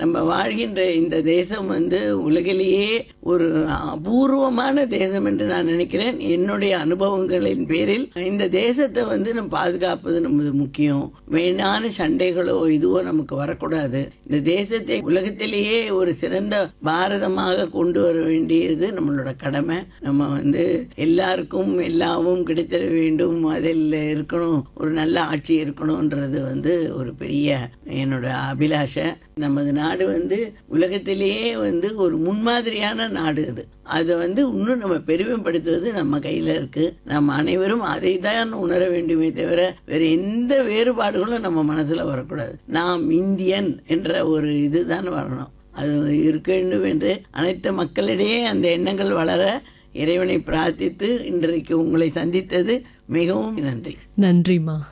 நம்ம வாழ்கின்ற இந்த தேசம் வந்து உலகிலேயே ஒரு அபூர்வமான தேசம் என்று நான் நினைக்கிறேன் என்னுடைய அனுபவங்களின் பேரில் இந்த தேசத்தை வந்து நம்ம பாதுகாப்பது நமது முக்கியம் வீணான சண்டைகளோ இதுவோ நமக்கு வரக்கூடாது இந்த தேசத்தை உலகத்திலேயே ஒரு சிறந்த பாரதமாக கொண்டு வர வேண்டியது நம்மளோட கடமை நம்ம வந்து எல்லாருக்கும் எல்லாவும் கிடைத்திட வேண்டும் அதில் இருக்கணும் ஒரு நல்ல ஆட்சி இருக்கணும்ன்றது வந்து ஒரு பெரிய என்னோட அபிலாஷை நமது நாடு வந்து உலகத்திலேயே வந்து ஒரு முன்மாதிரியான நாடு அது அதை வந்து இன்னும் நம்ம பெருமைப்படுத்துவது நம்ம கையில இருக்கு நம்ம அனைவரும் அதை தான் உணர வேண்டுமே தவிர வேற எந்த வேறுபாடுகளும் நம்ம மனசுல வரக்கூடாது நாம் இந்தியன் என்ற ஒரு இதுதான் வரணும் அது இருக்க வேண்டும் என்று அனைத்து மக்களிடையே அந்த எண்ணங்கள் வளர இறைவனை பிரார்த்தித்து இன்றைக்கு உங்களை சந்தித்தது மிகவும் நன்றி நன்றிம்மா